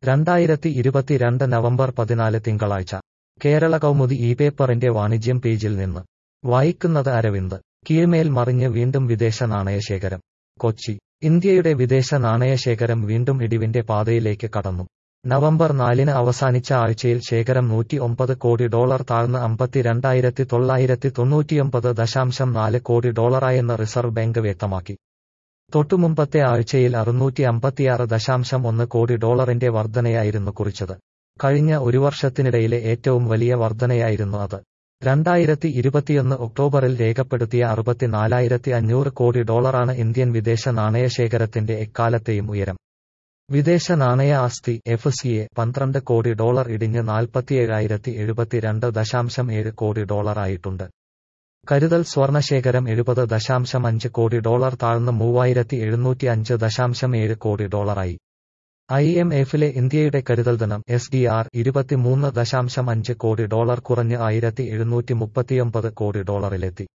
രണ്ടായിരത്തി ഇരുപത്തിരണ്ട് നവംബർ പതിനാല് തിങ്കളാഴ്ച കേരള കൗമുദി ഈ പേപ്പറിന്റെ വാണിജ്യം പേജിൽ നിന്ന് വായിക്കുന്നത് അരവിന്ദ് കീഴ്മേൽ മറിഞ്ഞ് വീണ്ടും വിദേശ നാണയശേഖരം കൊച്ചി ഇന്ത്യയുടെ വിദേശ നാണയശേഖരം വീണ്ടും ഇടിവിന്റെ പാതയിലേക്ക് കടന്നു നവംബർ നാലിന് അവസാനിച്ച ആഴ്ചയിൽ ശേഖരം നൂറ്റി ഒമ്പത് കോടി ഡോളർ താഴ്ന്ന് അമ്പത്തിരണ്ടായിരത്തി തൊള്ളായിരത്തി തൊണ്ണൂറ്റിയൊമ്പത് ദശാംശം നാല് കോടി ഡോളറായെന്ന് റിസർവ് ബാങ്ക് വ്യക്തമാക്കി തൊട്ടുമുമ്പത്തെ ആഴ്ചയിൽ അറുന്നൂറ്റി അമ്പത്തിയാറ് ദശാംശം ഒന്ന് കോടി ഡോളറിന്റെ വർധനയായിരുന്നു കുറിച്ചത് കഴിഞ്ഞ ഒരു വർഷത്തിനിടയിലെ ഏറ്റവും വലിയ വർധനയായിരുന്നു അത് രണ്ടായിരത്തി ഇരുപത്തിയൊന്ന് ഒക്ടോബറിൽ രേഖപ്പെടുത്തിയ അറുപത്തിനാലായിരത്തി അഞ്ഞൂറ് കോടി ഡോളറാണ് ഇന്ത്യൻ വിദേശ നാണയശേഖരത്തിന്റെ എക്കാലത്തെയും ഉയരം വിദേശ നാണയ ആസ്തി എഫ് സി എ പന്ത്രണ്ട് കോടി ഡോളർ ഇടിഞ്ഞ് നാൽപ്പത്തിയേഴായിരത്തി എഴുപത്തിരണ്ട് ദശാംശം ഏഴ് കോടി ഡോളറായിട്ടുണ്ട് കരുതൽ സ്വർണശേഖരം എഴുപത് ദശാംശം അഞ്ച് കോടി ഡോളർ താഴ്ന്ന് മൂവായിരത്തി എഴുന്നൂറ്റി അഞ്ച് ദശാംശം ഏഴ് കോടി ഡോളറായി ഐ എം എഫിലെ ഇന്ത്യയുടെ കരുതൽ ധനം എസ് ഡി ആർ ഇരുപത്തിമൂന്ന് ദശാംശം അഞ്ച് കോടി ഡോളർ കുറഞ്ഞ് ആയിരത്തി എഴുന്നൂറ്റി മുപ്പത്തിയൊമ്പത് കോടി ഡോളറിലെത്തി